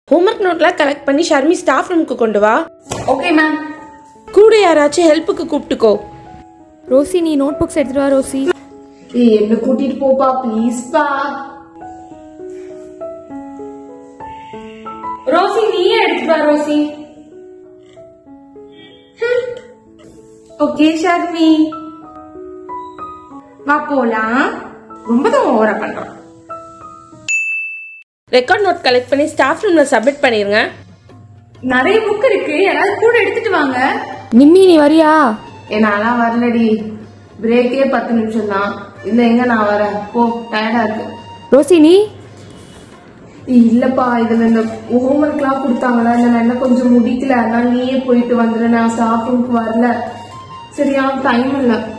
homework நோட்லாம் collect பண்ணி Sharmi staff ரூமுக்கு கொண்டு வா ஓகே மேம் கூட யாராச்சும் ஹெல்ப்புக்கு கூப்பிட்டுக்கோ ரோசி நீ நோட் புக்ஸ் எடுத்துட்டு வா ரோசி ஏய் என்ன கூட்டிட்டு போப்பா ப்ளீஸ் பா ரோசி நீயே எடுத்துட்டு வா ரோசி ஓகே ஷர்மி வா போலாம் ரொம்ப தான் ஓவரா பண்றான் ரெக்கார்ட் நோட் கலெக்ட் பண்ணி ஸ்டாஃப் ரூமில் சப்மிட் பண்ணிடுங்க நிறைய புக் இருக்கு யாராவது கூட எடுத்துட்டு வாங்க நிம்மி நீ வரியா ஏ நான்லாம் வரலடி பிரேக்கே பத்து நிமிஷம் தான் இல்ல எங்க நான் வரேன் போ டயர்டா இருக்கு ரோசி நீ ஏய், இல்லப்பா இதுல இந்த ஹோம்ஒர்க்லாம் கொடுத்தாங்களா இல்ல நான் என்ன கொஞ்சம் முடிக்கல அதனால நீயே போயிட்டு வந்துடு நான் ஸ்டாஃப் ரூமுக்கு வரல சரியா டைம் இல்ல